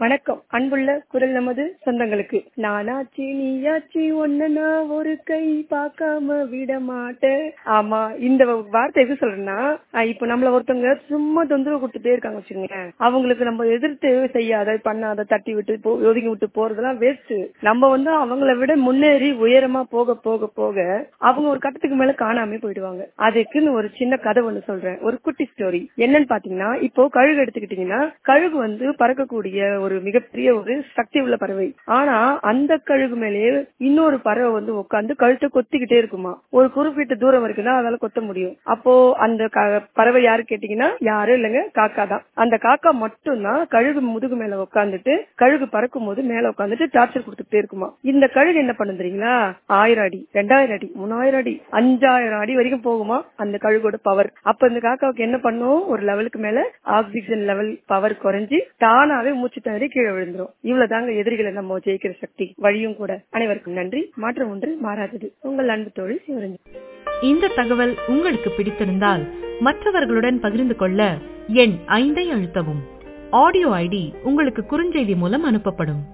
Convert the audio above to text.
வணக்கம் அன்புள்ள குரல் நமது சொந்தங்களுக்கு நானாச்சி நீயாச்சி ஒன்ன நான் ஒரு கை பார்க்காம விட மாட்டேன் ஆமா இந்த வார்த்தை எது சொல்றேன்னா அஹ் இப்போ நம்மள ஒருத்தவங்க சும்மா தொந்தரவு கொடுத்துட்டே இருக்காங்க வச்சுக்கோங்க அவங்களுக்கு நம்ம எதிர்த்து செய்யாத பண்ணாத தட்டி விட்டு போ- ஒதுங்கி விட்டு போறதெல்லாம் வேஸ்ட் நம்ம வந்து அவங்கள விட முன்னேறி உயரமா போக போக போக அவங்க ஒரு கட்டத்துக்கு மேல காணாம போயிடுவாங்க அதுக்குன்னு ஒரு சின்ன கதை ஒண்ணு சொல்றேன் ஒரு குட்டி ஸ்டோரி என்னன்னு பாத்தீங்கன்னா இப்போ கழுகு எடுத்துக்கிட்டீங்கன்னா கழுகு வந்து பறக்கக்கூடிய ஒரு மிகப்பெரிய ஒரு சக்தி உள்ள பறவை ஆனா அந்த கழுகு மேலேயே இன்னொரு பறவை வந்து உட்கார்ந்து கழுத்தை கொத்திக்கிட்டே இருக்குமா ஒரு குறிப்பிட்ட தூரம் வரைக்கும் தான் அதால கொத்த முடியும் அப்போ அந்த க- பறவை யாரு கேட்டீங்கன்னா யாரும் இல்லைங்க காக்கா தான் அந்த காக்கா மட்டும்தான் கழுகு முதுகு மேல உட்காந்துட்டு கழுகு பறக்கும் போது மேல உட்காந்துட்டு டார்ச்சர் கொடுத்துட்டே இருக்குமா இந்த கழுகு என்ன பண்ணும் தெரியுங்களா ஆயிரம் அடி ரெண்டாயிரம் அடி மூணாயிரம் அடி அஞ்சாயிரம் அடி வரைக்கும் போகுமா அந்த கழுகோட பவர் அப்ப இந்த காக்காவுக்கு என்ன பண்ணும் ஒரு லெவலுக்கு மேல ஆக்சிஜன் லெவல் பவர் குறைஞ்சு தானாவே மூச்சு திணறி கீழே விழுந்துரும் இவ்வளவுதாங்க எதிரிகளை நம்ம ஜெயிக்கிற சக்தி வழியும் கூட அனைவருக்கும் நன்றி மாற்றம் ஒன்று மாறாதது உங்கள் அன்பு தோழி சிவரஞ்சன் இந்த தகவல் உங்களுக்கு பிடித்திருந்தால் மற்றவர்களுடன் பகிர்ந்து கொள்ள எண் ஐந்தை அழுத்தவும் ஆடியோ ஐடி உங்களுக்கு குறுஞ்செய்தி மூலம் அனுப்பப்படும்